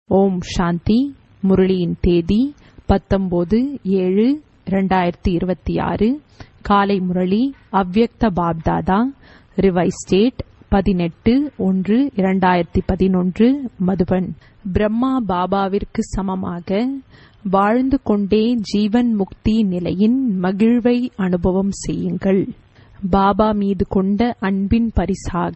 ஓம் சாந்தி முரளியின் தேதி பத்தொன்பது ஏழு இரண்டாயிரத்தி இருபத்தி ஆறு காலை முரளி அவ்யக்த பாப்தாதா ரிவைஸ் ஸ்டேட் பதினெட்டு ஒன்று இரண்டாயிரத்தி பதினொன்று மதுபன் பிரம்மா பாபாவிற்கு சமமாக வாழ்ந்து கொண்டே ஜீவன் முக்தி நிலையின் மகிழ்வை அனுபவம் செய்யுங்கள் பாபா மீது கொண்ட அன்பின் பரிசாக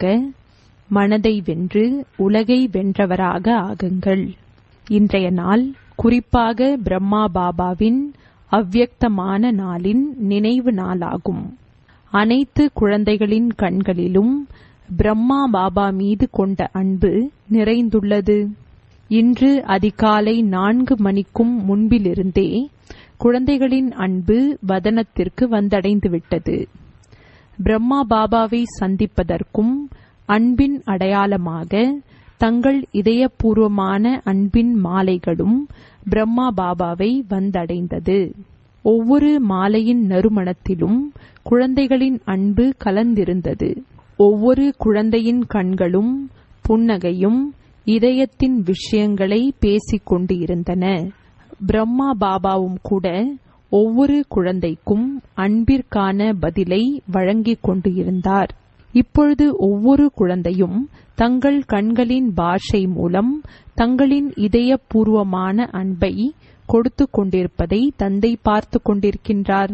மனதை வென்று உலகை வென்றவராக ஆகுங்கள் இன்றைய நாள் குறிப்பாக பிரம்மா பாபாவின் அவ்யக்தமான நாளின் நினைவு நாளாகும் அனைத்து குழந்தைகளின் கண்களிலும் பிரம்மா பாபா மீது கொண்ட அன்பு நிறைந்துள்ளது இன்று அதிகாலை நான்கு மணிக்கும் முன்பிலிருந்தே குழந்தைகளின் அன்பு வதனத்திற்கு வந்தடைந்துவிட்டது பிரம்மா பாபாவை சந்திப்பதற்கும் அன்பின் அடையாளமாக தங்கள் இதயபூர்வமான அன்பின் மாலைகளும் பிரம்மா பாபாவை வந்தடைந்தது ஒவ்வொரு மாலையின் நறுமணத்திலும் குழந்தைகளின் அன்பு கலந்திருந்தது ஒவ்வொரு குழந்தையின் கண்களும் புன்னகையும் இதயத்தின் விஷயங்களை பேசிக் கொண்டு இருந்தன பிரம்மா பாபாவும் கூட ஒவ்வொரு குழந்தைக்கும் அன்பிற்கான பதிலை வழங்கிக் கொண்டு இருந்தார் இப்பொழுது ஒவ்வொரு குழந்தையும் தங்கள் கண்களின் பாஷை மூலம் தங்களின் இதயபூர்வமான அன்பை கொடுத்து கொண்டிருப்பதை தந்தை பார்த்து கொண்டிருக்கின்றார்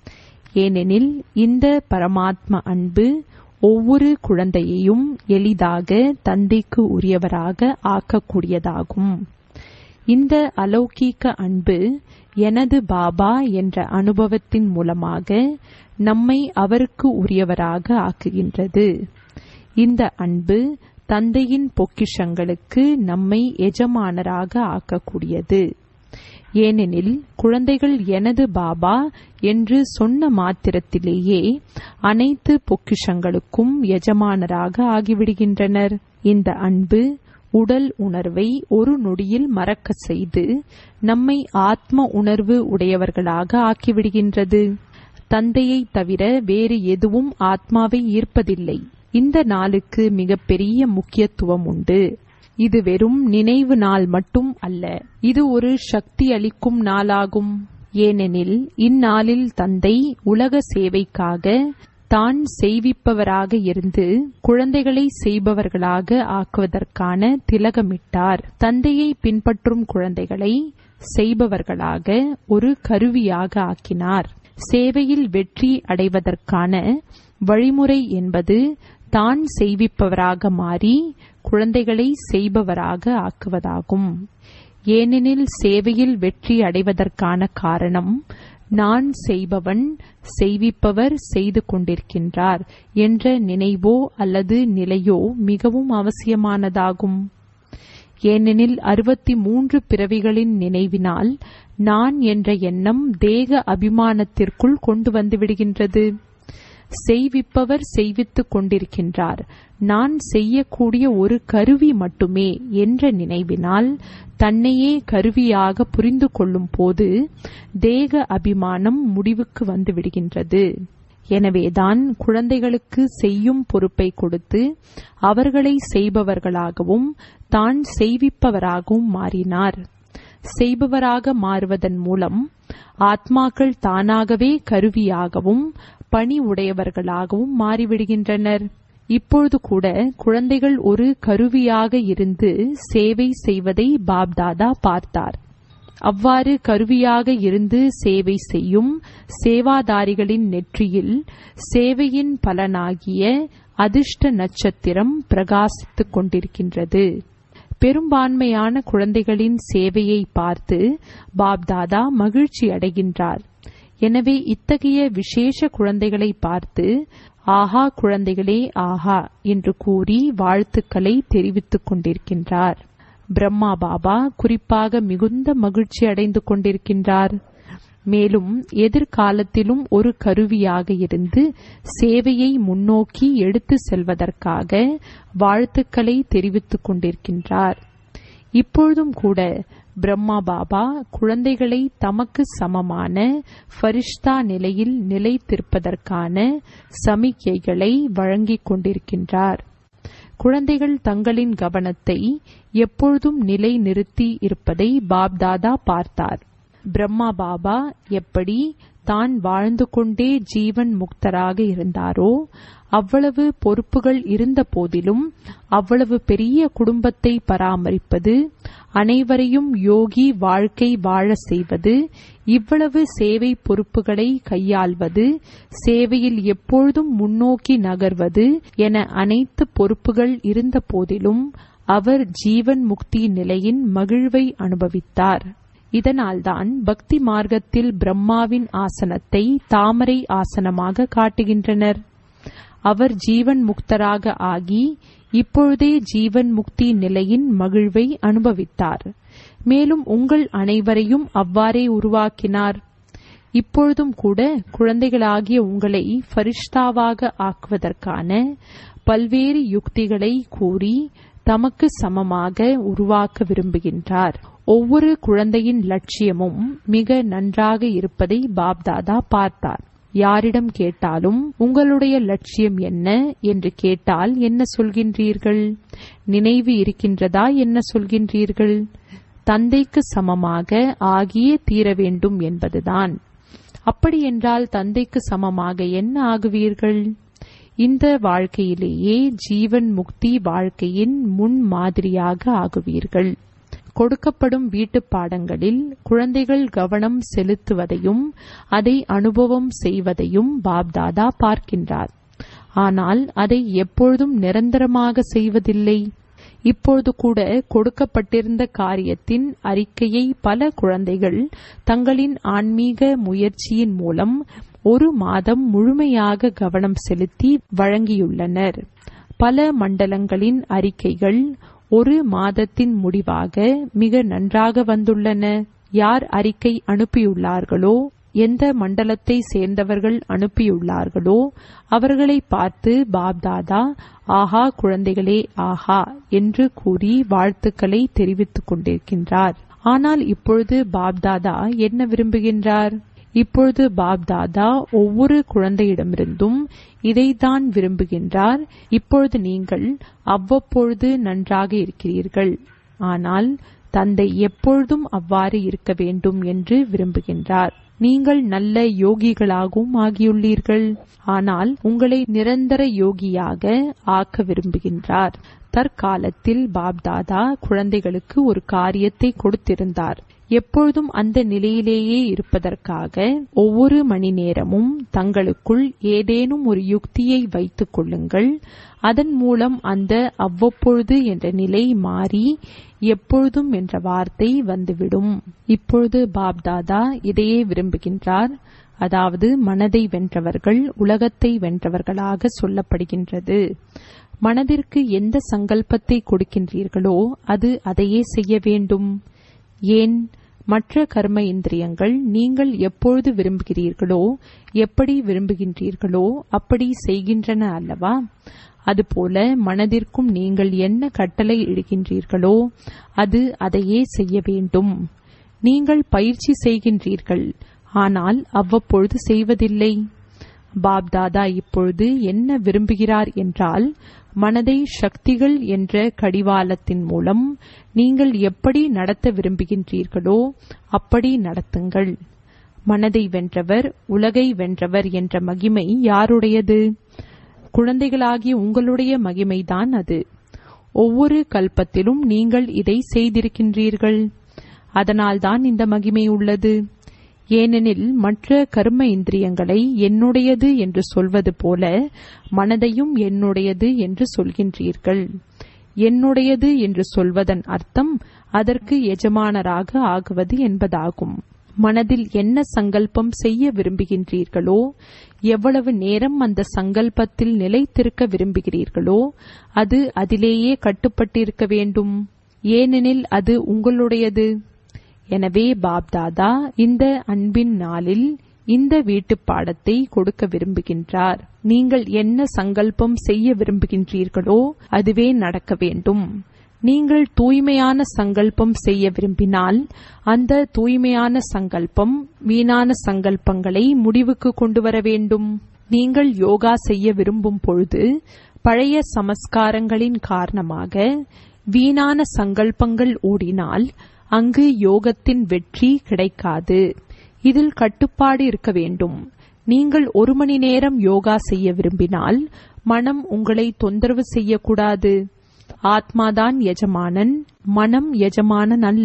ஏனெனில் இந்த பரமாத்ம அன்பு ஒவ்வொரு குழந்தையையும் எளிதாக தந்தைக்கு உரியவராக ஆக்கக்கூடியதாகும் இந்த அலௌகீக அன்பு எனது பாபா என்ற அனுபவத்தின் மூலமாக நம்மை அவருக்கு உரியவராக ஆக்குகின்றது இந்த அன்பு தந்தையின் பொக்கிஷங்களுக்கு நம்மை எஜமானராக ஆக்கக்கூடியது ஏனெனில் குழந்தைகள் எனது பாபா என்று சொன்ன மாத்திரத்திலேயே அனைத்து பொக்கிஷங்களுக்கும் எஜமானராக ஆகிவிடுகின்றனர் இந்த அன்பு உடல் உணர்வை ஒரு நொடியில் மறக்க செய்து நம்மை ஆத்ம உணர்வு உடையவர்களாக ஆக்கிவிடுகின்றது தந்தையை தவிர வேறு எதுவும் ஆத்மாவை ஈர்ப்பதில்லை இந்த நாளுக்கு மிகப்பெரிய முக்கியத்துவம் உண்டு இது வெறும் நினைவு நாள் மட்டும் அல்ல இது ஒரு சக்தி அளிக்கும் நாளாகும் ஏனெனில் இந்நாளில் தந்தை உலக சேவைக்காக தான் செய்விப்பவராக இருந்து குழந்தைகளை செய்பவர்களாக ஆக்குவதற்கான திலகமிட்டார் தந்தையை பின்பற்றும் குழந்தைகளை செய்பவர்களாக ஒரு கருவியாக ஆக்கினார் சேவையில் வெற்றி அடைவதற்கான வழிமுறை என்பது தான் செய்விப்பவராக மாறி குழந்தைகளை செய்பவராக ஆக்குவதாகும் ஏனெனில் சேவையில் வெற்றி அடைவதற்கான காரணம் நான் செய்பவன் செய்விப்பவர் செய்து கொண்டிருக்கின்றார் என்ற நினைவோ அல்லது நிலையோ மிகவும் அவசியமானதாகும் ஏனெனில் அறுபத்தி மூன்று பிறவிகளின் நினைவினால் நான் என்ற எண்ணம் தேக அபிமானத்திற்குள் கொண்டு வந்துவிடுகின்றது செய்விப்பவர் செய்வித்துக் கொண்டிருக்கின்றார் நான் செய்யக்கூடிய ஒரு கருவி மட்டுமே என்ற நினைவினால் தன்னையே கருவியாக புரிந்து கொள்ளும் போது தேக அபிமானம் முடிவுக்கு வந்து விடுகின்றது எனவேதான் குழந்தைகளுக்கு செய்யும் பொறுப்பை கொடுத்து அவர்களை செய்பவர்களாகவும் தான் செய்விப்பவராகவும் மாறினார் செய்பவராக மாறுவதன் மூலம் ஆத்மாக்கள் தானாகவே கருவியாகவும் பணி உடையவர்களாகவும் மாறிவிடுகின்றனர் இப்பொழுது கூட குழந்தைகள் ஒரு கருவியாக இருந்து சேவை செய்வதை பாப்தாதா பார்த்தார் அவ்வாறு கருவியாக இருந்து சேவை செய்யும் சேவாதாரிகளின் நெற்றியில் சேவையின் பலனாகிய அதிர்ஷ்ட நட்சத்திரம் பிரகாசித்துக் கொண்டிருக்கின்றது பெரும்பான்மையான குழந்தைகளின் சேவையை பார்த்து பாப்தாதா மகிழ்ச்சி அடைகின்றார் எனவே இத்தகைய விசேஷ குழந்தைகளை பார்த்து ஆஹா குழந்தைகளே ஆஹா என்று கூறி வாழ்த்துக்களை தெரிவித்துக் கொண்டிருக்கின்றார் பிரம்மா பாபா குறிப்பாக மிகுந்த மகிழ்ச்சி அடைந்து கொண்டிருக்கின்றார் மேலும் எதிர்காலத்திலும் ஒரு கருவியாக இருந்து சேவையை முன்னோக்கி எடுத்து செல்வதற்காக வாழ்த்துக்களை தெரிவித்துக் கொண்டிருக்கின்றார் இப்பொழுதும் கூட பிரம்மா பாபா குழந்தைகளை தமக்கு சமமான ஃபரிஷ்தா நிலையில் நிலைத்திருப்பதற்கான சமிக்கைகளை வழங்கிக் கொண்டிருக்கின்றார் குழந்தைகள் தங்களின் கவனத்தை எப்பொழுதும் நிலை நிறுத்தி இருப்பதை பாப்தாதா பார்த்தார் பிரம்மா பாபா எப்படி தான் வாழ்ந்து கொண்டே ஜீவன் முக்தராக இருந்தாரோ அவ்வளவு பொறுப்புகள் இருந்த போதிலும் அவ்வளவு பெரிய குடும்பத்தை பராமரிப்பது அனைவரையும் யோகி வாழ்க்கை வாழ செய்வது இவ்வளவு சேவை பொறுப்புகளை கையாள்வது சேவையில் எப்பொழுதும் முன்னோக்கி நகர்வது என அனைத்து பொறுப்புகள் இருந்த போதிலும் அவர் ஜீவன் முக்தி நிலையின் மகிழ்வை அனுபவித்தார் இதனால்தான் பக்தி மார்க்கத்தில் பிரம்மாவின் ஆசனத்தை தாமரை ஆசனமாக காட்டுகின்றனர் அவர் ஜீவன் முக்தராக ஆகி இப்பொழுதே ஜீவன் முக்தி நிலையின் மகிழ்வை அனுபவித்தார் மேலும் உங்கள் அனைவரையும் அவ்வாறே உருவாக்கினார் இப்பொழுதும் கூட குழந்தைகளாகிய உங்களை ஃபரிஷ்தாவாக ஆக்குவதற்கான பல்வேறு யுக்திகளை கூறி தமக்கு சமமாக உருவாக்க விரும்புகின்றார் ஒவ்வொரு குழந்தையின் லட்சியமும் மிக நன்றாக இருப்பதை பாப்தாதா பார்த்தார் யாரிடம் கேட்டாலும் உங்களுடைய லட்சியம் என்ன என்று கேட்டால் என்ன சொல்கின்றீர்கள் நினைவு இருக்கின்றதா என்ன சொல்கின்றீர்கள் தந்தைக்கு சமமாக ஆகியே தீர வேண்டும் என்பதுதான் அப்படியென்றால் தந்தைக்கு சமமாக என்ன ஆகுவீர்கள் இந்த வாழ்க்கையிலேயே ஜீவன் முக்தி வாழ்க்கையின் முன் மாதிரியாக ஆகுவீர்கள் கொடுக்கப்படும் வீட்டுப் பாடங்களில் குழந்தைகள் கவனம் செலுத்துவதையும் அதை அனுபவம் செய்வதையும் பாப்தாதா பார்க்கின்றார் ஆனால் அதை எப்பொழுதும் நிரந்தரமாக செய்வதில்லை இப்பொழுது கூட கொடுக்கப்பட்டிருந்த காரியத்தின் அறிக்கையை பல குழந்தைகள் தங்களின் ஆன்மீக முயற்சியின் மூலம் ஒரு மாதம் முழுமையாக கவனம் செலுத்தி வழங்கியுள்ளனர் பல மண்டலங்களின் அறிக்கைகள் ஒரு மாதத்தின் முடிவாக மிக நன்றாக வந்துள்ளன யார் அறிக்கை அனுப்பியுள்ளார்களோ எந்த மண்டலத்தை சேர்ந்தவர்கள் அனுப்பியுள்ளார்களோ அவர்களை பார்த்து பாப்தாதா ஆஹா குழந்தைகளே ஆஹா என்று கூறி வாழ்த்துக்களை தெரிவித்துக் கொண்டிருக்கின்றார் ஆனால் இப்பொழுது பாப்தாதா என்ன விரும்புகின்றார் இப்பொழுது பாப்தாதா ஒவ்வொரு குழந்தையிடமிருந்தும் இதைத்தான் விரும்புகின்றார் இப்பொழுது நீங்கள் அவ்வப்பொழுது நன்றாக இருக்கிறீர்கள் ஆனால் தந்தை எப்பொழுதும் அவ்வாறு இருக்க வேண்டும் என்று விரும்புகின்றார் நீங்கள் நல்ல யோகிகளாகவும் ஆகியுள்ளீர்கள் ஆனால் உங்களை நிரந்தர யோகியாக ஆக்க விரும்புகின்றார் தற்காலத்தில் பாப்தாதா குழந்தைகளுக்கு ஒரு காரியத்தை கொடுத்திருந்தார் எப்பொழுதும் அந்த நிலையிலேயே இருப்பதற்காக ஒவ்வொரு மணி நேரமும் தங்களுக்குள் ஏதேனும் ஒரு யுக்தியை வைத்துக் கொள்ளுங்கள் அதன் மூலம் அந்த அவ்வப்பொழுது என்ற நிலை மாறி எப்பொழுதும் என்ற வார்த்தை வந்துவிடும் இப்பொழுது பாப்தாதா இதையே விரும்புகின்றார் அதாவது மனதை வென்றவர்கள் உலகத்தை வென்றவர்களாக சொல்லப்படுகின்றது மனதிற்கு எந்த சங்கல்பத்தை கொடுக்கின்றீர்களோ அது அதையே செய்ய வேண்டும் ஏன் மற்ற கர்ம இந்திரியங்கள் நீங்கள் எப்பொழுது விரும்புகிறீர்களோ எப்படி விரும்புகின்றீர்களோ அப்படி செய்கின்றன அல்லவா அதுபோல மனதிற்கும் நீங்கள் என்ன கட்டளை இடுகின்றீர்களோ அது அதையே செய்ய வேண்டும் நீங்கள் பயிற்சி செய்கின்றீர்கள் ஆனால் அவ்வப்பொழுது செய்வதில்லை பாப்தாதா இப்பொழுது என்ன விரும்புகிறார் என்றால் மனதை சக்திகள் என்ற கடிவாளத்தின் மூலம் நீங்கள் எப்படி நடத்த விரும்புகின்றீர்களோ அப்படி நடத்துங்கள் மனதை வென்றவர் உலகை வென்றவர் என்ற மகிமை யாருடையது குழந்தைகளாகிய உங்களுடைய மகிமைதான் அது ஒவ்வொரு கல்பத்திலும் நீங்கள் இதை செய்திருக்கின்றீர்கள் அதனால்தான் இந்த மகிமை உள்ளது ஏனெனில் மற்ற கர்ம இந்திரியங்களை என்னுடையது என்று சொல்வது போல மனதையும் என்னுடையது என்று சொல்கின்றீர்கள் என்னுடையது என்று சொல்வதன் அர்த்தம் அதற்கு எஜமானராக ஆகுவது என்பதாகும் மனதில் என்ன சங்கல்பம் செய்ய விரும்புகின்றீர்களோ எவ்வளவு நேரம் அந்த சங்கல்பத்தில் நிலைத்திருக்க விரும்புகிறீர்களோ அது அதிலேயே கட்டுப்பட்டிருக்க வேண்டும் ஏனெனில் அது உங்களுடையது எனவே பாப்தாதா இந்த அன்பின் நாளில் இந்த வீட்டுப் பாடத்தை கொடுக்க விரும்புகின்றார் நீங்கள் என்ன சங்கல்பம் செய்ய விரும்புகின்றீர்களோ அதுவே நடக்க வேண்டும் நீங்கள் தூய்மையான சங்கல்பம் செய்ய விரும்பினால் அந்த தூய்மையான சங்கல்பம் வீணான சங்கல்பங்களை முடிவுக்கு கொண்டு வர வேண்டும் நீங்கள் யோகா செய்ய விரும்பும் பொழுது பழைய சமஸ்காரங்களின் காரணமாக வீணான சங்கல்பங்கள் ஓடினால் அங்கு யோகத்தின் வெற்றி கிடைக்காது இதில் கட்டுப்பாடு இருக்க வேண்டும் நீங்கள் ஒரு மணி நேரம் யோகா செய்ய விரும்பினால் மனம் உங்களை தொந்தரவு செய்யக்கூடாது ஆத்மாதான் எஜமானன் மனம் எஜமானன் அல்ல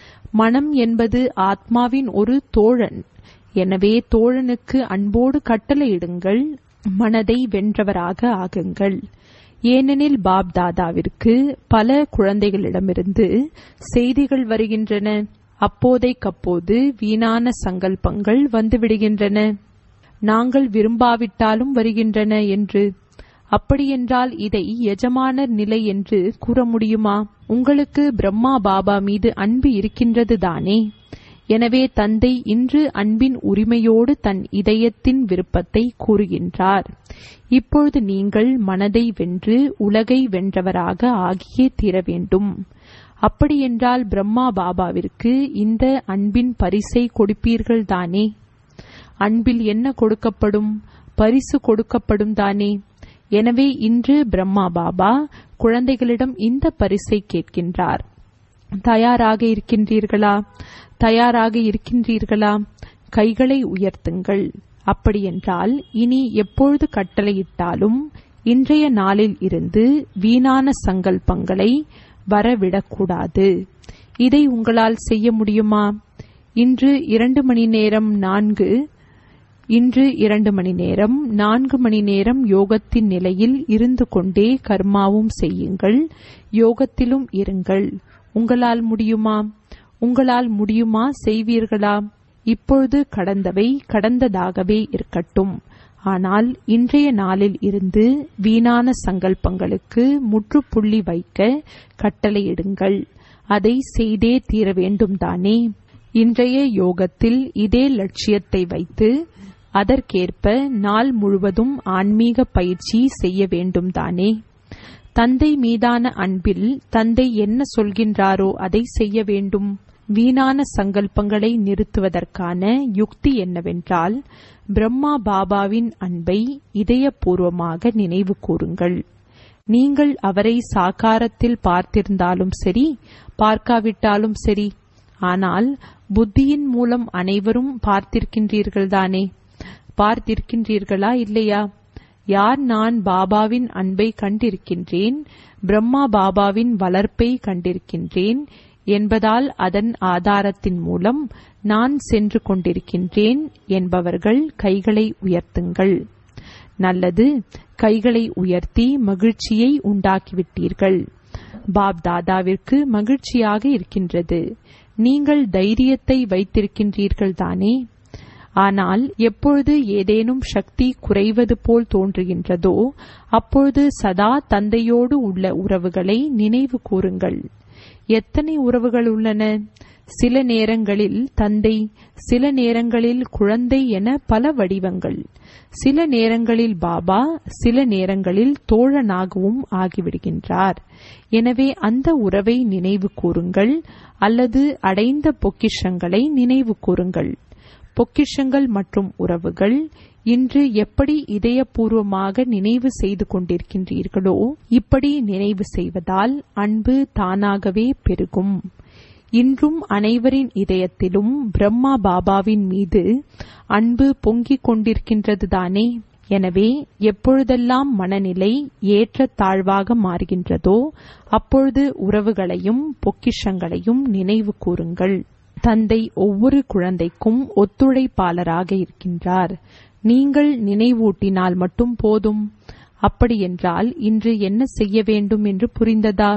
மனம் என்பது ஆத்மாவின் ஒரு தோழன் எனவே தோழனுக்கு அன்போடு கட்டளையிடுங்கள் மனதை வென்றவராக ஆகுங்கள் ஏனெனில் பாப் தாதாவிற்கு பல குழந்தைகளிடமிருந்து செய்திகள் வருகின்றன அப்போதைக்கப்போது வீணான சங்கல்பங்கள் வந்துவிடுகின்றன நாங்கள் விரும்பாவிட்டாலும் வருகின்றன என்று அப்படியென்றால் இதை எஜமானர் நிலை என்று கூற முடியுமா உங்களுக்கு பிரம்மா பாபா மீது அன்பு இருக்கின்றது தானே எனவே தந்தை இன்று அன்பின் உரிமையோடு தன் இதயத்தின் விருப்பத்தை கூறுகின்றார் இப்பொழுது நீங்கள் மனதை வென்று உலகை வென்றவராக ஆகியே தீர வேண்டும் அப்படியென்றால் பிரம்மா பாபாவிற்கு இந்த அன்பின் பரிசை கொடுப்பீர்கள் தானே அன்பில் என்ன கொடுக்கப்படும் பரிசு கொடுக்கப்படும் தானே எனவே இன்று பிரம்மா பாபா குழந்தைகளிடம் இந்த பரிசை கேட்கின்றார் தயாராக இருக்கின்றீர்களா தயாராக இருக்கின்றீர்களா கைகளை உயர்த்துங்கள் அப்படியென்றால் இனி எப்பொழுது கட்டளையிட்டாலும் இன்றைய நாளில் இருந்து வீணான சங்கல்பங்களை வரவிடக்கூடாது இதை உங்களால் செய்ய முடியுமா இன்று இரண்டு மணி நேரம் நான்கு இன்று இரண்டு மணி நேரம் நான்கு மணி நேரம் யோகத்தின் நிலையில் இருந்து கொண்டே கர்மாவும் செய்யுங்கள் யோகத்திலும் இருங்கள் உங்களால் முடியுமா உங்களால் முடியுமா செய்வீர்களா இப்பொழுது கடந்தவை கடந்ததாகவே இருக்கட்டும் ஆனால் இன்றைய நாளில் இருந்து வீணான சங்கல்பங்களுக்கு முற்றுப்புள்ளி வைக்க கட்டளையிடுங்கள் அதை செய்தே தீர வேண்டும் தானே இன்றைய யோகத்தில் இதே லட்சியத்தை வைத்து அதற்கேற்ப நாள் முழுவதும் ஆன்மீக பயிற்சி செய்ய வேண்டும் தானே தந்தை மீதான அன்பில் தந்தை என்ன சொல்கின்றாரோ அதை செய்ய வேண்டும் வீணான சங்கல்பங்களை நிறுத்துவதற்கான யுக்தி என்னவென்றால் பிரம்மா பாபாவின் அன்பை இதயபூர்வமாக நினைவு கூறுங்கள் நீங்கள் அவரை சாக்காரத்தில் பார்த்திருந்தாலும் சரி பார்க்காவிட்டாலும் சரி ஆனால் புத்தியின் மூலம் அனைவரும் பார்த்திருக்கின்றீர்கள்தானே பார்த்திருக்கின்றீர்களா இல்லையா யார் நான் பாபாவின் அன்பை கண்டிருக்கின்றேன் பிரம்மா பாபாவின் வளர்ப்பை கண்டிருக்கின்றேன் என்பதால் அதன் ஆதாரத்தின் மூலம் நான் சென்று கொண்டிருக்கின்றேன் என்பவர்கள் கைகளை உயர்த்துங்கள் நல்லது கைகளை உயர்த்தி மகிழ்ச்சியை உண்டாக்கிவிட்டீர்கள் பாப் தாதாவிற்கு மகிழ்ச்சியாக இருக்கின்றது நீங்கள் தைரியத்தை வைத்திருக்கின்றீர்கள் தானே ஆனால் எப்பொழுது ஏதேனும் சக்தி குறைவது போல் தோன்றுகின்றதோ அப்பொழுது சதா தந்தையோடு உள்ள உறவுகளை நினைவு கூறுங்கள் எத்தனை உறவுகள் உள்ளன சில நேரங்களில் தந்தை சில நேரங்களில் குழந்தை என பல வடிவங்கள் சில நேரங்களில் பாபா சில நேரங்களில் தோழனாகவும் ஆகிவிடுகின்றார் எனவே அந்த உறவை நினைவு கூறுங்கள் அல்லது அடைந்த பொக்கிஷங்களை நினைவு கூறுங்கள் பொக்கிஷங்கள் மற்றும் உறவுகள் இன்று எப்படி இதயபூர்வமாக நினைவு செய்து கொண்டிருக்கின்றீர்களோ இப்படி நினைவு செய்வதால் அன்பு தானாகவே பெருகும் இன்றும் அனைவரின் இதயத்திலும் பிரம்மா பாபாவின் மீது அன்பு பொங்கிக் கொண்டிருக்கின்றது தானே எனவே எப்பொழுதெல்லாம் மனநிலை ஏற்ற தாழ்வாக மாறுகின்றதோ அப்பொழுது உறவுகளையும் பொக்கிஷங்களையும் நினைவு கூறுங்கள் தந்தை ஒவ்வொரு குழந்தைக்கும் ஒத்துழைப்பாளராக இருக்கின்றார் நீங்கள் நினைவூட்டினால் மட்டும் போதும் அப்படியென்றால் இன்று என்ன செய்ய வேண்டும் என்று புரிந்ததா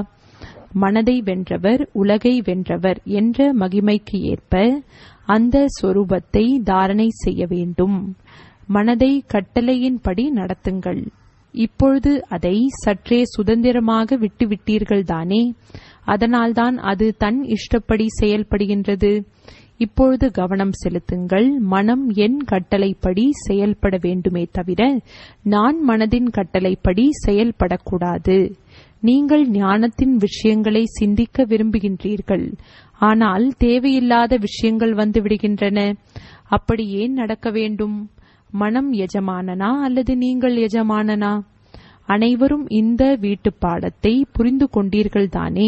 மனதை வென்றவர் உலகை வென்றவர் என்ற மகிமைக்கு ஏற்ப அந்த சொரூபத்தை தாரணை செய்ய வேண்டும் மனதை கட்டளையின்படி நடத்துங்கள் இப்பொழுது அதை சற்றே சுதந்திரமாக விட்டுவிட்டீர்கள் தானே அதனால்தான் அது தன் இஷ்டப்படி செயல்படுகின்றது இப்பொழுது கவனம் செலுத்துங்கள் மனம் என் கட்டளைப்படி செயல்பட வேண்டுமே தவிர நான் மனதின் கட்டளைப்படி செயல்படக்கூடாது நீங்கள் ஞானத்தின் விஷயங்களை சிந்திக்க விரும்புகின்றீர்கள் ஆனால் தேவையில்லாத விஷயங்கள் வந்து விடுகின்றன அப்படி ஏன் நடக்க வேண்டும் மனம் எஜமானனா அல்லது நீங்கள் எஜமானனா அனைவரும் இந்த வீட்டுப் பாடத்தை புரிந்து கொண்டீர்கள்தானே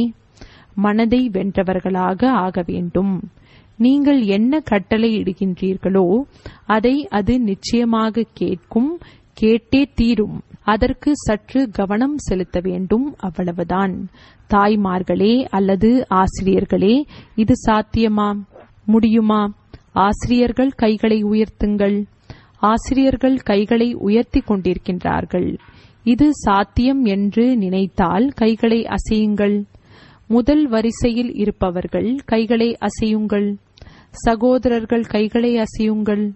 மனதை வென்றவர்களாக ஆக வேண்டும் நீங்கள் என்ன கட்டளை இடுகின்றீர்களோ அதை அது நிச்சயமாக கேட்கும் கேட்டே தீரும் அதற்கு சற்று கவனம் செலுத்த வேண்டும் அவ்வளவுதான் தாய்மார்களே அல்லது ஆசிரியர்களே இது சாத்தியமா முடியுமா ஆசிரியர்கள் கைகளை உயர்த்துங்கள் ஆசிரியர்கள் கைகளை உயர்த்தி கொண்டிருக்கின்றார்கள் இது சாத்தியம் என்று நினைத்தால் கைகளை அசையுங்கள் முதல் வரிசையில் இருப்பவர்கள் கைகளை அசையுங்கள் சகோதரர்கள் கைகளை அசையுங்கள்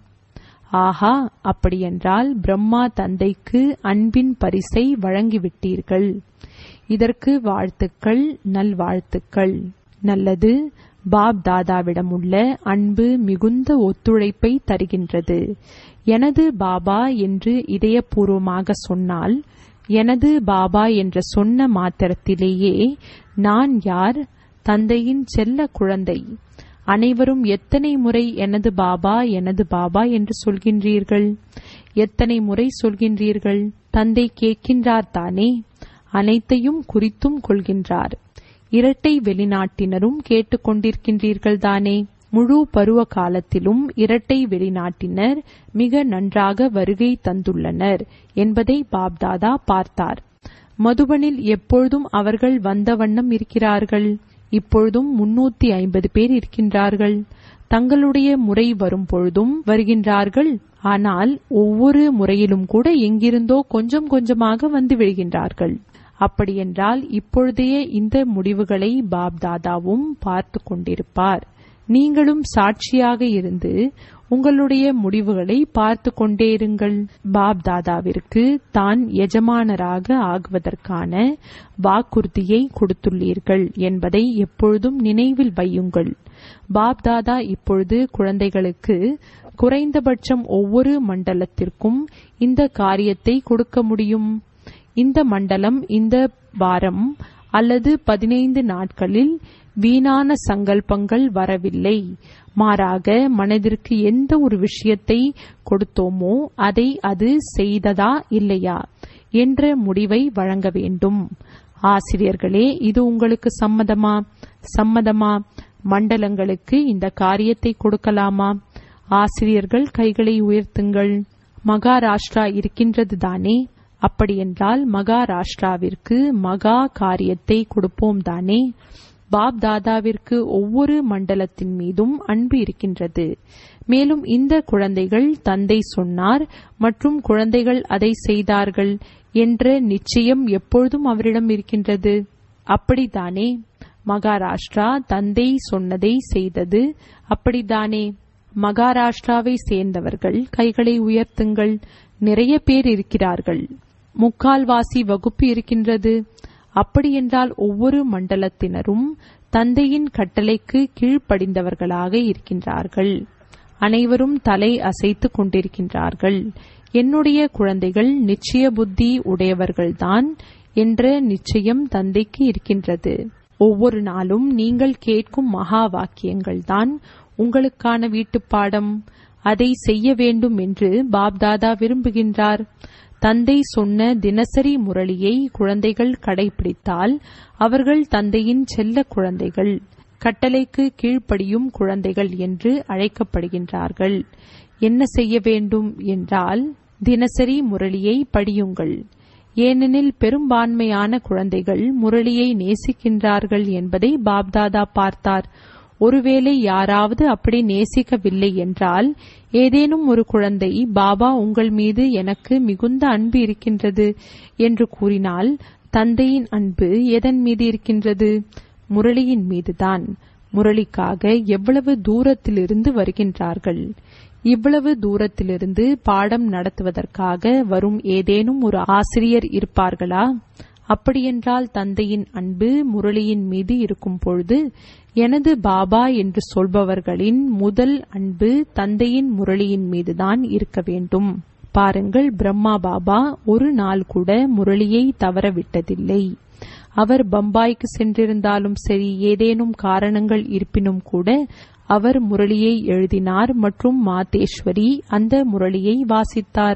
ஆஹா அப்படியென்றால் பிரம்மா தந்தைக்கு அன்பின் பரிசை வழங்கிவிட்டீர்கள் இதற்கு வாழ்த்துக்கள் நல்வாழ்த்துக்கள் நல்லது பாப் தாதாவிடம் உள்ள அன்பு மிகுந்த ஒத்துழைப்பை தருகின்றது எனது பாபா என்று இதயபூர்வமாக சொன்னால் எனது பாபா என்ற சொன்ன மாத்திரத்திலேயே நான் யார் தந்தையின் செல்ல குழந்தை அனைவரும் எத்தனை முறை எனது பாபா எனது பாபா என்று சொல்கின்றீர்கள் எத்தனை முறை சொல்கின்றீர்கள் தந்தை கேட்கின்றார் தானே அனைத்தையும் குறித்தும் கொள்கின்றார் இரட்டை வெளிநாட்டினரும் கேட்டுக்கொண்டிருக்கின்றீர்கள் தானே முழு பருவ காலத்திலும் இரட்டை வெளிநாட்டினர் மிக நன்றாக வருகை தந்துள்ளனர் என்பதை பாப்தாதா பார்த்தார் மதுபனில் எப்பொழுதும் அவர்கள் வந்த வண்ணம் இருக்கிறார்கள் இப்பொழுதும் முன்னூத்தி ஐம்பது பேர் இருக்கின்றார்கள் தங்களுடைய முறை வரும் பொழுதும் வருகின்றார்கள் ஆனால் ஒவ்வொரு முறையிலும் கூட எங்கிருந்தோ கொஞ்சம் கொஞ்சமாக வந்து விடுகின்றார்கள் அப்படியென்றால் இப்பொழுதைய இந்த முடிவுகளை பாப்தாதாவும் பார்த்து கொண்டிருப்பார் நீங்களும் சாட்சியாக இருந்து உங்களுடைய முடிவுகளை பார்த்து கொண்டே இருங்கள் பாப் தாதாவிற்கு தான் எஜமானராக ஆகுவதற்கான வாக்குறுதியை கொடுத்துள்ளீர்கள் என்பதை எப்பொழுதும் நினைவில் வையுங்கள் பாப் தாதா இப்பொழுது குழந்தைகளுக்கு குறைந்தபட்சம் ஒவ்வொரு மண்டலத்திற்கும் இந்த காரியத்தை கொடுக்க முடியும் இந்த மண்டலம் இந்த வாரம் அல்லது பதினைந்து நாட்களில் வீணான சங்கல்பங்கள் வரவில்லை மாறாக மனதிற்கு எந்த ஒரு விஷயத்தை கொடுத்தோமோ அதை அது செய்ததா இல்லையா என்ற முடிவை வழங்க வேண்டும் ஆசிரியர்களே இது உங்களுக்கு சம்மதமா சம்மதமா மண்டலங்களுக்கு இந்த காரியத்தை கொடுக்கலாமா ஆசிரியர்கள் கைகளை உயர்த்துங்கள் மகாராஷ்டிரா இருக்கின்றது தானே அப்படியென்றால் மகாராஷ்டிராவிற்கு மகா காரியத்தை கொடுப்போம் தானே பாப் தாதாவிற்கு ஒவ்வொரு மண்டலத்தின் மீதும் அன்பு இருக்கின்றது மேலும் இந்த குழந்தைகள் தந்தை சொன்னார் மற்றும் குழந்தைகள் அதை செய்தார்கள் என்ற நிச்சயம் எப்பொழுதும் அவரிடம் இருக்கின்றது அப்படித்தானே மகாராஷ்டிரா தந்தை சொன்னதை செய்தது அப்படித்தானே மகாராஷ்டிராவை சேர்ந்தவர்கள் கைகளை உயர்த்துங்கள் நிறைய பேர் இருக்கிறார்கள் முக்கால்வாசி வகுப்பு இருக்கின்றது அப்படியென்றால் ஒவ்வொரு மண்டலத்தினரும் தந்தையின் கட்டளைக்கு கீழ்ப்படிந்தவர்களாக இருக்கின்றார்கள் அனைவரும் தலை அசைத்துக் கொண்டிருக்கின்றார்கள் என்னுடைய குழந்தைகள் நிச்சய புத்தி உடையவர்கள்தான் என்ற நிச்சயம் தந்தைக்கு இருக்கின்றது ஒவ்வொரு நாளும் நீங்கள் கேட்கும் மகா வாக்கியங்கள்தான் உங்களுக்கான வீட்டுப்பாடம் அதை செய்ய வேண்டும் என்று பாப்தாதா விரும்புகின்றார் தந்தை சொன்ன தினசரி முரளியை குழந்தைகள் கடைபிடித்தால் அவர்கள் தந்தையின் செல்ல குழந்தைகள் கட்டளைக்கு கீழ்ப்படியும் குழந்தைகள் என்று அழைக்கப்படுகின்றார்கள் என்ன செய்ய வேண்டும் என்றால் தினசரி முரளியை படியுங்கள் ஏனெனில் பெரும்பான்மையான குழந்தைகள் முரளியை நேசிக்கின்றார்கள் என்பதை பாப்தாதா பார்த்தார் ஒருவேளை யாராவது அப்படி நேசிக்கவில்லை என்றால் ஏதேனும் ஒரு குழந்தை பாபா உங்கள் மீது எனக்கு மிகுந்த அன்பு இருக்கின்றது என்று கூறினால் தந்தையின் அன்பு எதன் மீது இருக்கின்றது முரளியின் மீதுதான் முரளிக்காக எவ்வளவு தூரத்திலிருந்து வருகின்றார்கள் இவ்வளவு தூரத்திலிருந்து பாடம் நடத்துவதற்காக வரும் ஏதேனும் ஒரு ஆசிரியர் இருப்பார்களா அப்படியென்றால் தந்தையின் அன்பு முரளியின் மீது இருக்கும் பொழுது எனது பாபா என்று சொல்பவர்களின் முதல் அன்பு தந்தையின் முரளியின் மீதுதான் இருக்க வேண்டும் பாருங்கள் பிரம்மா பாபா ஒரு நாள் கூட முரளியை தவறவிட்டதில்லை அவர் பம்பாய்க்கு சென்றிருந்தாலும் சரி ஏதேனும் காரணங்கள் இருப்பினும் கூட அவர் முரளியை எழுதினார் மற்றும் மாதேஸ்வரி அந்த முரளியை வாசித்தார்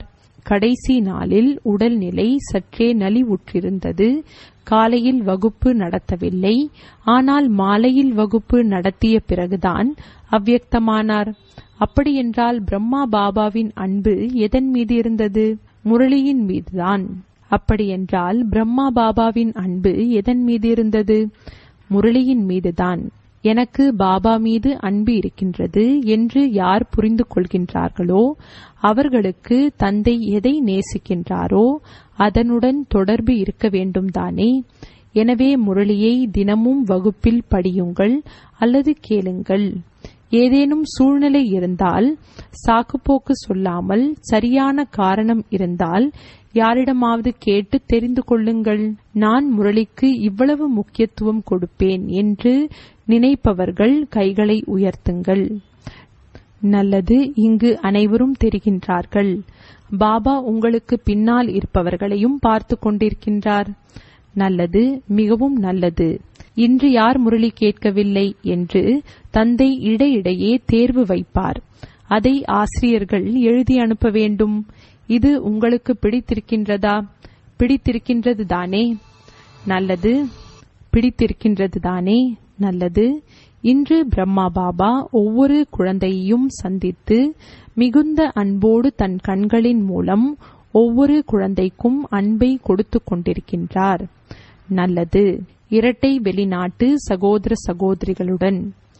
கடைசி நாளில் உடல்நிலை சற்றே நலிவுற்றிருந்தது காலையில் வகுப்பு நடத்தவில்லை ஆனால் மாலையில் வகுப்பு நடத்திய பிறகுதான் அவ்வியக்தமானார் அப்படியென்றால் பிரம்மா பாபாவின் அன்பு எதன் மீது இருந்தது முரளியின் மீதுதான் அப்படியென்றால் பிரம்மா பாபாவின் அன்பு எதன் மீது இருந்தது முரளியின் மீதுதான் எனக்கு பாபா மீது அன்பு இருக்கின்றது என்று யார் புரிந்து கொள்கின்றார்களோ அவர்களுக்கு தந்தை எதை நேசிக்கின்றாரோ அதனுடன் தொடர்பு இருக்க வேண்டும் தானே எனவே முரளியை தினமும் வகுப்பில் படியுங்கள் அல்லது கேளுங்கள் ஏதேனும் சூழ்நிலை இருந்தால் சாக்குப்போக்கு சொல்லாமல் சரியான காரணம் இருந்தால் யாரிடமாவது கேட்டு தெரிந்து கொள்ளுங்கள் நான் முரளிக்கு இவ்வளவு முக்கியத்துவம் கொடுப்பேன் என்று நினைப்பவர்கள் கைகளை உயர்த்துங்கள் நல்லது இங்கு அனைவரும் தெரிகின்றார்கள் பாபா உங்களுக்கு பின்னால் இருப்பவர்களையும் பார்த்து கொண்டிருக்கின்றார் நல்லது மிகவும் நல்லது இன்று யார் முரளி கேட்கவில்லை என்று தந்தை இடையிடையே தேர்வு வைப்பார் அதை ஆசிரியர்கள் எழுதி அனுப்ப வேண்டும் இது உங்களுக்கு பிடித்திருக்கின்றதா பிடித்திருக்கின்றது தானே நல்லது பிடித்திருக்கின்றது தானே நல்லது இன்று பிரம்மா பாபா ஒவ்வொரு குழந்தையையும் சந்தித்து மிகுந்த அன்போடு தன் கண்களின் மூலம் ஒவ்வொரு குழந்தைக்கும் அன்பை கொடுத்து கொண்டிருக்கின்றார் நல்லது இரட்டை வெளிநாட்டு சகோதர சகோதரிகளுடன்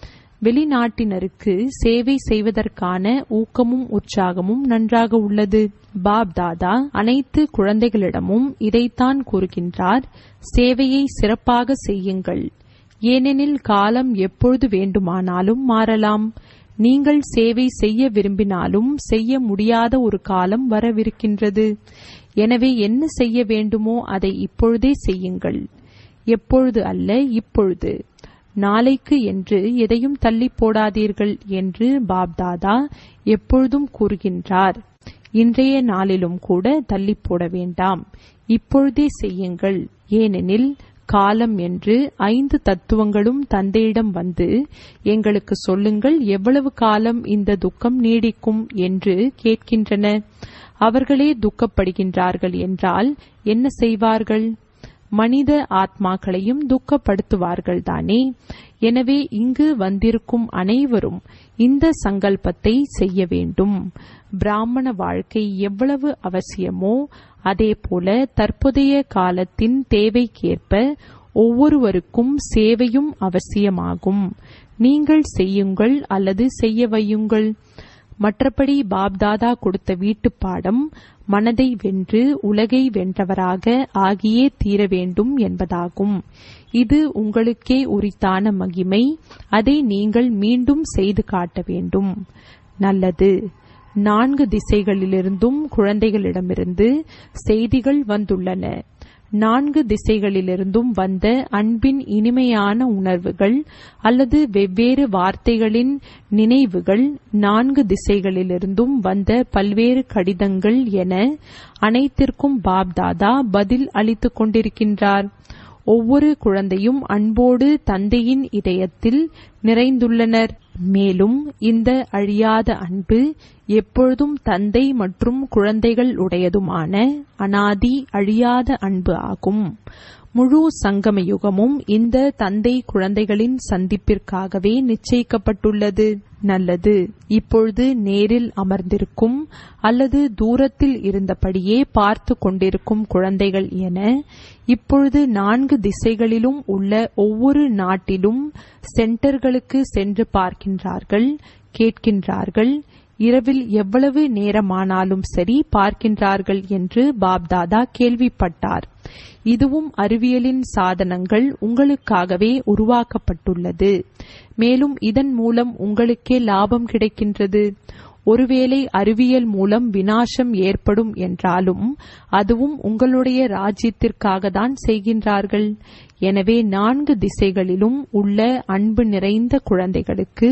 வெளிநாட்டினருக்கு சேவை செய்வதற்கான ஊக்கமும் உற்சாகமும் நன்றாக உள்ளது பாப் தாதா அனைத்து குழந்தைகளிடமும் இதைத்தான் கூறுகின்றார் சேவையை சிறப்பாக செய்யுங்கள் ஏனெனில் காலம் எப்பொழுது வேண்டுமானாலும் மாறலாம் நீங்கள் சேவை செய்ய விரும்பினாலும் செய்ய முடியாத ஒரு காலம் வரவிருக்கின்றது எனவே என்ன செய்ய வேண்டுமோ அதை இப்பொழுதே செய்யுங்கள் எப்பொழுது அல்ல இப்பொழுது நாளைக்கு என்று எதையும் தள்ளி போடாதீர்கள் என்று பாப்தாதா எப்பொழுதும் கூறுகின்றார் இன்றைய நாளிலும் கூட தள்ளி போட வேண்டாம் இப்பொழுதே செய்யுங்கள் ஏனெனில் காலம் என்று ஐந்து தத்துவங்களும் தந்தையிடம் வந்து எங்களுக்கு சொல்லுங்கள் எவ்வளவு காலம் இந்த துக்கம் நீடிக்கும் என்று கேட்கின்றன அவர்களே துக்கப்படுகின்றார்கள் என்றால் என்ன செய்வார்கள் மனித ஆத்மாக்களையும் துக்கப்படுத்துவார்கள் தானே எனவே இங்கு வந்திருக்கும் அனைவரும் இந்த சங்கல்பத்தை செய்ய வேண்டும் பிராமண வாழ்க்கை எவ்வளவு அவசியமோ அதேபோல தற்போதைய காலத்தின் தேவைக்கேற்ப ஒவ்வொருவருக்கும் சேவையும் அவசியமாகும் நீங்கள் செய்யுங்கள் அல்லது செய்ய வையுங்கள் மற்றபடி பாப்தாதா கொடுத்த வீட்டுப் பாடம் மனதை வென்று உலகை வென்றவராக ஆகியே தீர வேண்டும் என்பதாகும் இது உங்களுக்கே உரித்தான மகிமை அதை நீங்கள் மீண்டும் செய்து காட்ட வேண்டும் நல்லது நான்கு திசைகளிலிருந்தும் குழந்தைகளிடமிருந்து செய்திகள் வந்துள்ளன நான்கு திசைகளிலிருந்தும் வந்த அன்பின் இனிமையான உணர்வுகள் அல்லது வெவ்வேறு வார்த்தைகளின் நினைவுகள் நான்கு திசைகளிலிருந்தும் வந்த பல்வேறு கடிதங்கள் என அனைத்திற்கும் பாப்தாதா பதில் அளித்துக் கொண்டிருக்கின்றார் ஒவ்வொரு குழந்தையும் அன்போடு தந்தையின் இதயத்தில் நிறைந்துள்ளனர் மேலும் இந்த அழியாத அன்பு எப்பொழுதும் தந்தை மற்றும் குழந்தைகள் உடையதுமான அனாதி அழியாத அன்பு ஆகும் முழு சங்கம யுகமும் இந்த தந்தை குழந்தைகளின் சந்திப்பிற்காகவே நிச்சயிக்கப்பட்டுள்ளது நல்லது இப்பொழுது நேரில் அமர்ந்திருக்கும் அல்லது தூரத்தில் இருந்தபடியே பார்த்து கொண்டிருக்கும் குழந்தைகள் என இப்பொழுது நான்கு திசைகளிலும் உள்ள ஒவ்வொரு நாட்டிலும் சென்டர்களுக்கு சென்று பார்க்கின்றார்கள் கேட்கின்றார்கள் இரவில் எவ்வளவு நேரமானாலும் சரி பார்க்கின்றார்கள் என்று பாப்தாதா கேள்விப்பட்டார் இதுவும் அறிவியலின் சாதனங்கள் உங்களுக்காகவே உருவாக்கப்பட்டுள்ளது மேலும் இதன் மூலம் உங்களுக்கே லாபம் கிடைக்கின்றது ஒருவேளை அறிவியல் மூலம் வினாசம் ஏற்படும் என்றாலும் அதுவும் உங்களுடைய ராஜ்யத்திற்காக தான் செய்கின்றார்கள் எனவே நான்கு திசைகளிலும் உள்ள அன்பு நிறைந்த குழந்தைகளுக்கு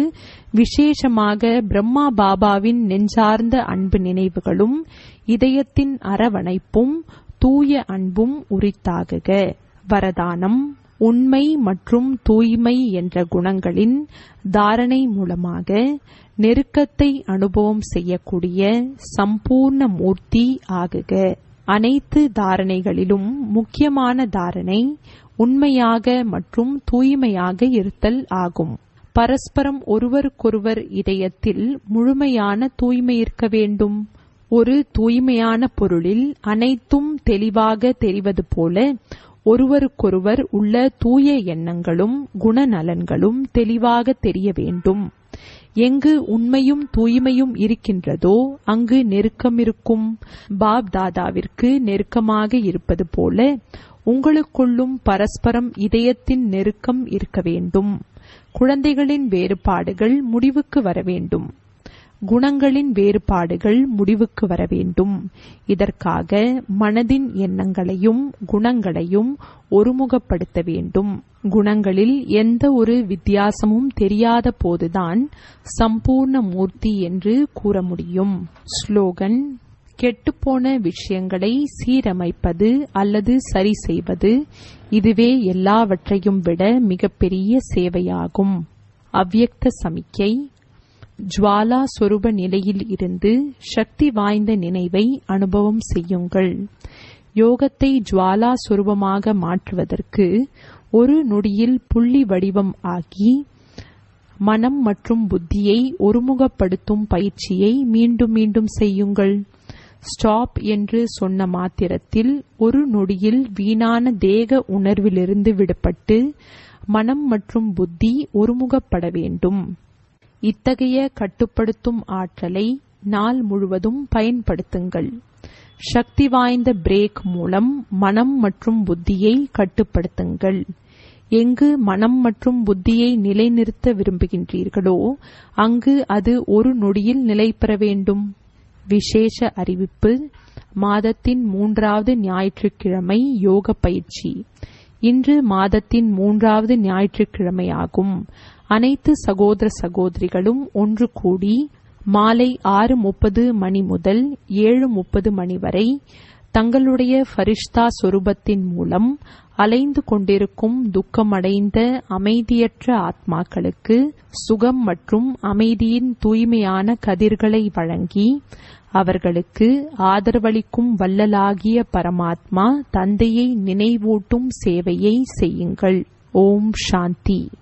விசேஷமாக பிரம்மா பாபாவின் நெஞ்சார்ந்த அன்பு நினைவுகளும் இதயத்தின் அரவணைப்பும் தூய அன்பும் உரித்தாகுக வரதானம் உண்மை மற்றும் தூய்மை என்ற குணங்களின் தாரணை மூலமாக நெருக்கத்தை அனுபவம் செய்யக்கூடிய சம்பூர்ண மூர்த்தி ஆகுக அனைத்து தாரணைகளிலும் முக்கியமான தாரணை உண்மையாக மற்றும் தூய்மையாக இருத்தல் ஆகும் பரஸ்பரம் ஒருவருக்கொருவர் இதயத்தில் முழுமையான தூய்மை இருக்க வேண்டும் ஒரு தூய்மையான பொருளில் அனைத்தும் தெளிவாக தெரிவது போல ஒருவருக்கொருவர் உள்ள தூய எண்ணங்களும் குணநலன்களும் தெளிவாக தெரிய வேண்டும் எங்கு உண்மையும் தூய்மையும் இருக்கின்றதோ அங்கு நெருக்கம் இருக்கும் பாப் தாதாவிற்கு நெருக்கமாக இருப்பது போல உங்களுக்குள்ளும் பரஸ்பரம் இதயத்தின் நெருக்கம் இருக்க வேண்டும் குழந்தைகளின் வேறுபாடுகள் முடிவுக்கு வர வேண்டும் குணங்களின் வேறுபாடுகள் முடிவுக்கு வர வேண்டும் இதற்காக மனதின் எண்ணங்களையும் குணங்களையும் ஒருமுகப்படுத்த வேண்டும் குணங்களில் எந்த ஒரு வித்தியாசமும் தெரியாத போதுதான் சம்பூர்ண மூர்த்தி என்று கூற முடியும் ஸ்லோகன் கெட்டுப்போன விஷயங்களை சீரமைப்பது அல்லது சரி செய்வது இதுவே எல்லாவற்றையும் விட மிகப்பெரிய சேவையாகும் அவ்யக்த சமிக்கை ஜுவாலா சொரூப நிலையில் இருந்து சக்தி வாய்ந்த நினைவை அனுபவம் செய்யுங்கள் யோகத்தை ஜுவாலா சொரூபமாக மாற்றுவதற்கு ஒரு நொடியில் புள்ளி வடிவம் ஆகி மனம் மற்றும் புத்தியை ஒருமுகப்படுத்தும் பயிற்சியை மீண்டும் மீண்டும் செய்யுங்கள் ஸ்டாப் என்று சொன்ன மாத்திரத்தில் ஒரு நொடியில் வீணான தேக உணர்விலிருந்து விடுபட்டு மனம் மற்றும் புத்தி ஒருமுகப்பட வேண்டும் இத்தகைய கட்டுப்படுத்தும் ஆற்றலை நாள் முழுவதும் பயன்படுத்துங்கள் சக்தி வாய்ந்த பிரேக் மூலம் மனம் மற்றும் புத்தியை கட்டுப்படுத்துங்கள் எங்கு மனம் மற்றும் புத்தியை நிலைநிறுத்த விரும்புகின்றீர்களோ அங்கு அது ஒரு நொடியில் நிலை பெற வேண்டும் விசேஷ அறிவிப்பு மாதத்தின் மூன்றாவது ஞாயிற்றுக்கிழமை யோக பயிற்சி இன்று மாதத்தின் மூன்றாவது ஞாயிற்றுக்கிழமையாகும் அனைத்து சகோதர சகோதரிகளும் ஒன்று கூடி மாலை ஆறு முப்பது மணி முதல் ஏழு முப்பது மணி வரை தங்களுடைய ஃபரிஷ்தா சொரூபத்தின் மூலம் அலைந்து கொண்டிருக்கும் துக்கமடைந்த அமைதியற்ற ஆத்மாக்களுக்கு சுகம் மற்றும் அமைதியின் தூய்மையான கதிர்களை வழங்கி அவர்களுக்கு ஆதரவளிக்கும் வல்லலாகிய பரமாத்மா தந்தையை நினைவூட்டும் சேவையை செய்யுங்கள் ஓம் சாந்தி